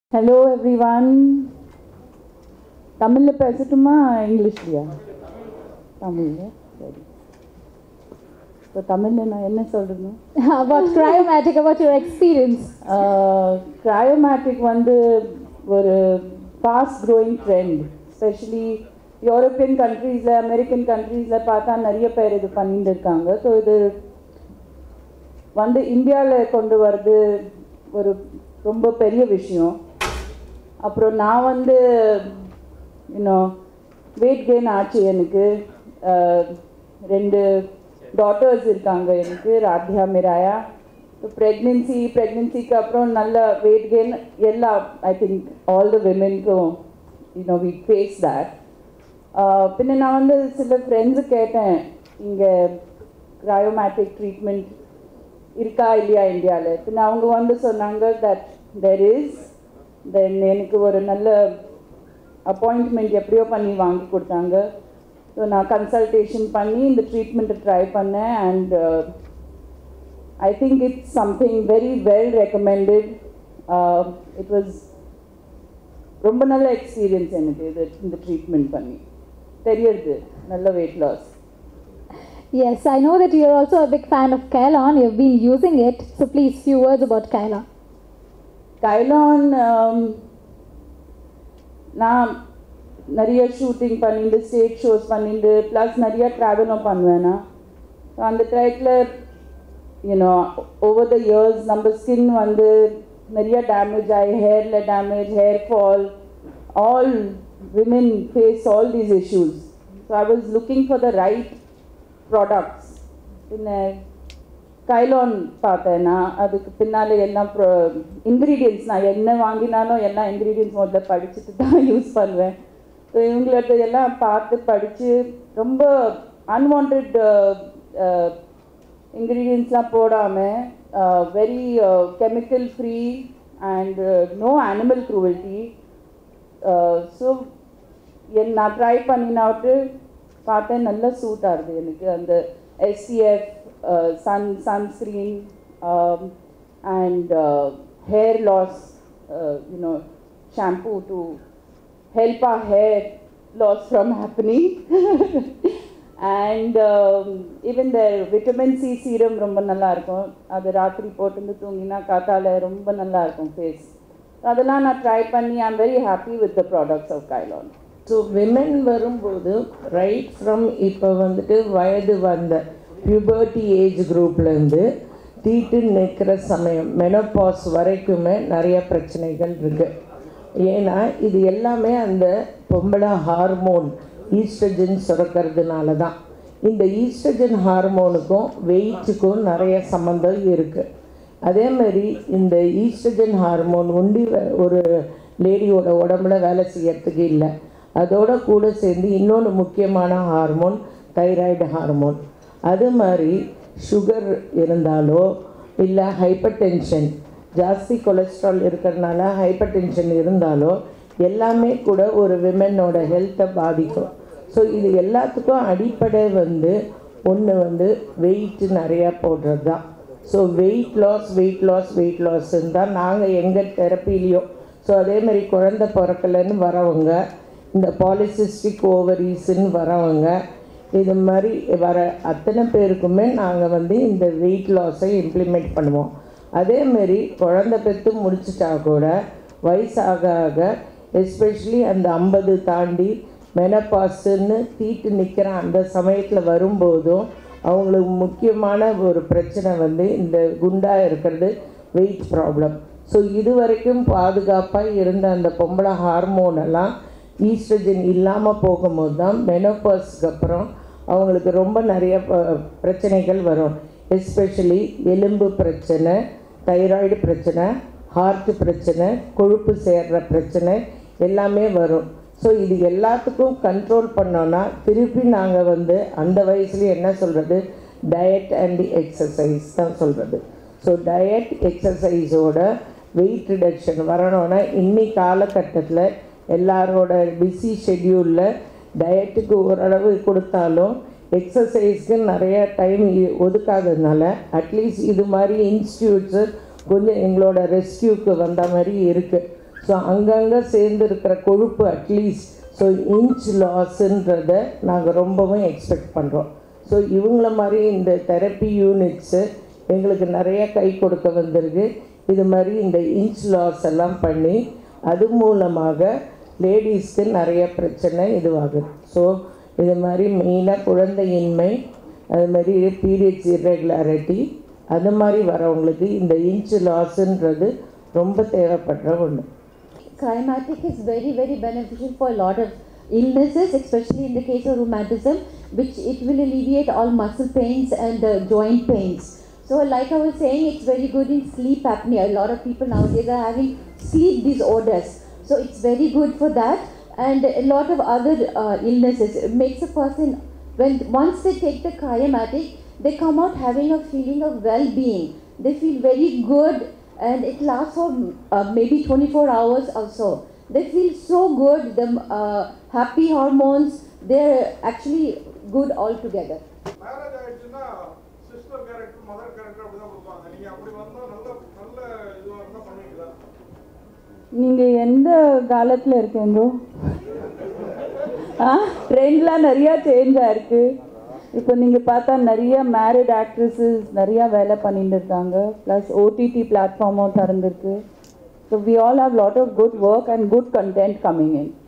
Hello every one தமிழில் பேசட்டுமா இங்கிலீஷ்லையா தமிழ்ல சரி இப்போ தமிழில் நான் என்ன சொல்லணும் about cryomatic, about your experience. Cryomatic வந்து ஒரு fast growing trend specially European கண்ட்ரீஸில் அமெரிக்கன் கண்ட்ரீஸில் பார்த்தா நிறைய பேர் இது பண்ணிட்டு இருக்காங்க ஸோ இது வந்து இந்தியாவில் கொண்டு வர்றது ஒரு ரொம்ப பெரிய விஷயம் அப்புறம் நான் வந்து இன்னும் வெயிட் கெயின் ஆச்சு எனக்கு அஹ், ரெண்டு டாட்டர்ஸ் இருக்காங்க எனக்கு ராத்யா மிராயா ப்ரெக்னென்சி ப்ரெக்னென்சிக்கு அப்புறம் நல்ல வெயிட் கெயின் எல்லா ஐ திங்க் ஆல் த விமென்க்கும் யூனோ வி ஃபேஸ் தேட் பின்ன நான் வந்து சில ஃப்ரெண்ட்ஸு கேட்டேன் இங்கே க்ரையோமேட்டிக் ட்ரீட்மெண்ட் இருக்கா இல்லையா இந்தியாவில் பின்ன அவங்க வந்து சொன்னாங்க தட் தெர் இஸ் தென் எனக்கு ஒரு நல்ல அப்பாயிண்ட்மெண்ட் எப்படியோ பண்ணி வாங்கி கொடுத்தாங்க ஸோ நான் கன்சல்டேஷன் பண்ணி இந்த ட்ரீட்மெண்ட்டை ட்ரை பண்ணேன் and I think it's something very well recommended it was ரொம்ப நல்ல எக்ஸ்பீரியன்ஸ் எனக்கு இது இந்த ட்ரீட்மெண்ட் பண்ணி தெரியுது நல்ல weight loss Yes, I know that you're also a big fan of Kailon. You've been using it. So please, few words about Kailon. Kailon நான் நிறைய ஷூட்டிங் பண்ணிட்டு ஸ்டேஜ் ஷோஸ் பண்ணிட்டு ப்ளஸ் நிறைய ட்ராவலும் பண்ணுவேன் நான் So, அந்த டைத்தில் யூனோ ஓவர் த இயர்ஸ் நம்ம ஸ்கின் வந்து நிறைய டேமேஜ் ஆகி ஹேரில் damage hair fall all women face all these issues so I was looking for the right products பின்ன கைலான் பார்த்தேன் நான் அதுக்கு பின்னால் எல்லாம் ப்ரோ இன்க்ரீடியன்ட்ஸ் நான் என்ன வாங்கினாலும் எல்லா இன்க்ரீடியன்ட்ஸ் முதல்ல படிச்சுட்டு தான் யூஸ் பண்ணுவேன் ஸோ இவங்களோட எல்லாம் பார்த்து படித்து ரொம்ப அன்வான்ட் இன்க்ரீடியன்ட்ஸ்லாம் போடாமல் very chemical free and no animal cruelty so என் நான் ட்ரை பண்ணினாட்டு பார்த்தேன் நல்லா சூட் ஆகுது எனக்கு அந்த SCF sun sunscreen and hair loss you know shampoo to help our hair loss from happening. and um, even the vitamin C serum ரொம்ப நல்லா இருக்கும் அது ராத்திரி போட்டு தூங்கினா காத்தால ரொம்ப நல்லா இருக்கும் ஃபேஸ் அதெல்லாம் நான் ட்ரை பண்ணி I am very happy with the products of Kailon so women வரும்போது ரைட் ஃப்ரம் இப்போ வந்துட்டு வயது வந்த பியூபர்ட்டி ஏஜ் குரூப்லேருந்து தீட்டு நிற்கிற சமயம் மெனோபாஸ் வரைக்குமே நிறைய பிரச்சனைகள் இருக்குது ஏன்னா இது எல்லாமே அந்த பொம்பளை ஹார்மோன் ஈஸ்ட்ரஜன் சுரக்கிறதுனால தான் இந்த ஈஸ்ட்ரஜன் ஹார்மோனுக்கும் வெயிட்டுக்கும் நிறைய சம்மந்தம் இருக்குது அதே மாதிரி இந்த ஈஸ்ட்ரஜன் ஹார்மோன் உண்டி வ- ஒரு லேடியோட உடம்புல வேலை செய்யறதுக்கு இல்லை அதோட கூட சேர்ந்து இன்னொன்று முக்கியமான ஹார்மோன் தைராய்டு ஹார்மோன் அது மாதிரி சுகர் இருந்தாலோ இல்லை ஹைப்பர் டென்ஷன் ஜாஸ்தி கொலஸ்ட்ரால் இருக்கிறதுனால ஹைப்பர் டென்ஷன் இருந்தாலோ எல்லாமே கூட ஒரு விமனோட ஹெல்த்தை பாதிக்கும் ஸோ இது எல்லாத்துக்கும் அடிப்படை வந்து ஒன்று வந்து வெயிட் நிறையா போடுறது தான் so weight loss weight loss weight லாஸ்ன்னு தான் நாங்கள் எங்கள் தெரப்பிலையும் ஸோ அதே மாதிரி குழந்தை பிறக்கலைன்னு வரவங்க இந்த பாலிசிஸ்டிக் ஓவரீஸ்ன்னு வரவங்க இது மாதிரி வர அத்தனை பேருக்குமே நாங்கள் வந்து இந்த வெயிட் லாஸை இம்ப்ளிமெண்ட் பண்ணுவோம் அதே மாதிரி குழந்தை பெற்று முடிச்சிட்டா கூட வயசாக ஆக எஸ்பெஷலி அந்த ஐம்பது தாண்டி மெனப்பாஸுன்னு தீட்டு நிற்கிற அந்த சமயத்தில் வரும்போதும் அவங்களுக்கு முக்கியமான ஒரு பிரச்சனை வந்து இந்த குண்டாக இருக்கிறது வெயிட் ப்ராப்ளம் ஸோ இது வரைக்கும் பாதுகாப்பாக இருந்த அந்த பொம்பளை ஹார்மோன் எல்லாம் ஈஸ்ட்ரஜன் இல்லாமல் போகும்போது தான் மெனோபாஸ்க்கு அப்புறம் அவங்களுக்கு ரொம்ப நிறைய ப- பிரச்சனைகள் வரும் எஸ்பெஷலி எலும்பு பிரச்சனை தைராய்டு பிரச்சனை ஹார்ட் பிரச்சனை கொழுப்பு சேர்ற பிரச்சனை எல்லாமே வரும் ஸோ இது எல்லாத்துக்கும் கண்ட்ரோல் பண்ணோன்னா திருப்பி நாங்கள் வந்து அந்த வயசுலேயே என்ன சொல்கிறது டயட் அண்ட் எக்ஸசைஸ் தான் சொல்கிறது ஸோ டயட் எக்ஸசைஸோட வெயிட் ரிடக்ஷன் வரணும்னா இன்னி காலகட்டத்தில் எல்லாரோட பிஸி ஷெட்யூலில் டயட்டுக்கு ஓரளவு கொடுத்தாலும் எக்ஸசைஸ்க்கு நிறைய டைம் ஒதுக்காததுனால அட்லீஸ்ட் இது மாதிரி இன்ஸ்டியூட்ஸு கொஞ்சம் எங்களோட ரெஸ்கியூக்கு வந்த மாதிரி இருக்குது ஸோ அங்கங்கே சேர்ந்து இருக்கிற கொழுப்பு அட்லீஸ்ட் ஸோ இன்ச் லாஸுன்றத நாங்கள் ரொம்பவும் எக்ஸ்பெக்ட் பண்ணுறோம் ஸோ இவங்கள மாதிரி இந்த தெரப்பி யூனிட்ஸு எங்களுக்கு நிறைய கை கொடுக்க வந்திருக்கு இது மாதிரி இந்த இன்ச் லாஸ் எல்லாம் பண்ணி அது மூலமாக லேடிஸ்க்கு நிறைய பிரச்சனை இதுவாகுது ஸோ இது மாதிரி மெயினாக குழந்தையின்மை அது மாதிரி பீரியட்ஸ் irregularity அது மாதிரி வரவங்களுக்கு இந்த இன்ச் லாஸுன்றது ரொம்ப தேவைப்படுற ஒன்று Cryomatic is very, very beneficial for a lot of illnesses, especially in the case of rheumatism, which it will alleviate all muscle pains and uh, joint pains. So, like I was saying, it's very good in sleep apnea. A lot of people nowadays are having sleep disorders. So, it's very good for that. And a lot of other uh, illnesses. It makes a person, when once they take the cryomatic, they come out having a feeling of well being. They feel very good and it lasts for uh, maybe 24 hours or so. They feel so good, the uh, happy hormones, they're actually good altogether. Marriage ஆயிடுச்சுன்னா sister character mother character அப்படிதான் கொடுப்பாங்க நீங்க அப்படி வந்தா நல்ல நல்ல இதுவா இருந்தா பண்ணுவீங்களா நீங்கள் எந்த காலத்தில் இருக்கீங்க ஆ ட்ரெண்ட்லாம் நிறையா சேஞ்ச் ஆயிருக்கு இப்போ நீங்கள் பார்த்தா நிறைய மேரிட் ஆக்ட்ரஸஸ் நிறையா வேலை பண்ணிட்டு இருக்காங்க ப்ளஸ் ஓடிடி பிளாட்ஃபார்மும் திறந்துருக்கு so we all have lot of good work and good content coming in